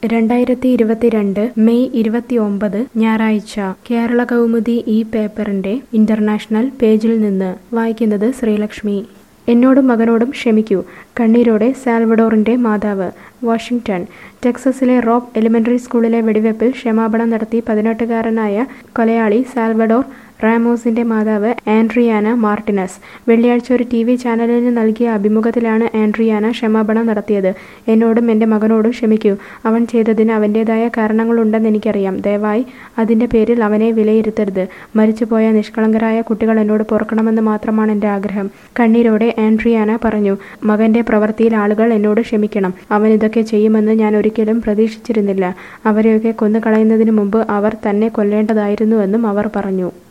രണ്ടായിരത്തി ഇരുപത്തിരണ്ട് മെയ് ഇരുപത്തിയൊമ്പത് ഞായറാഴ്ച കേരള കൗമുദി ഈ പേപ്പറിന്റെ ഇന്റർനാഷണൽ പേജിൽ നിന്ന് വായിക്കുന്നത് ശ്രീലക്ഷ്മി എന്നോടും മകനോടും ക്ഷമിക്കൂ കണ്ണീരോടെ സാൽവഡോറിന്റെ മാതാവ് വാഷിംഗ്ടൺ ടെക്സസിലെ റോബ് എലിമെന്ററി സ്കൂളിലെ വെടിവെപ്പിൽ ക്ഷമാപണം നടത്തി പതിനെട്ടുകാരനായ കൊലയാളി സാൽവഡോർ റാമോസിന്റെ മാതാവ് ആൻഡ്രിയാന മാർട്ടിനസ് വെള്ളിയാഴ്ച ഒരു ടി വി ചാനലിന് നൽകിയ അഭിമുഖത്തിലാണ് ആൻഡ്രിയാന ക്ഷമാപണം നടത്തിയത് എന്നോടും എൻ്റെ മകനോടും ക്ഷമിക്കൂ അവൻ ചെയ്തതിന് അവൻ്റെതായ കാരണങ്ങളുണ്ടെന്ന് എനിക്കറിയാം ദയവായി അതിൻ്റെ പേരിൽ അവനെ വിലയിരുത്തരുത് മരിച്ചുപോയ നിഷ്കളങ്കരായ കുട്ടികൾ എന്നോട് പൊറുക്കണമെന്ന് മാത്രമാണ് എൻ്റെ ആഗ്രഹം കണ്ണീരോടെ ആൻഡ്രിയാന പറഞ്ഞു മകന്റെ പ്രവൃത്തിയിൽ ആളുകൾ എന്നോട് ക്ഷമിക്കണം അവൻ ഇതൊക്കെ ചെയ്യുമെന്ന് ഞാൻ ഒരിക്കലും പ്രതീക്ഷിച്ചിരുന്നില്ല അവരെയൊക്കെ കൊന്നുകളയുന്നതിന് മുമ്പ് അവർ തന്നെ കൊല്ലേണ്ടതായിരുന്നുവെന്നും അവർ പറഞ്ഞു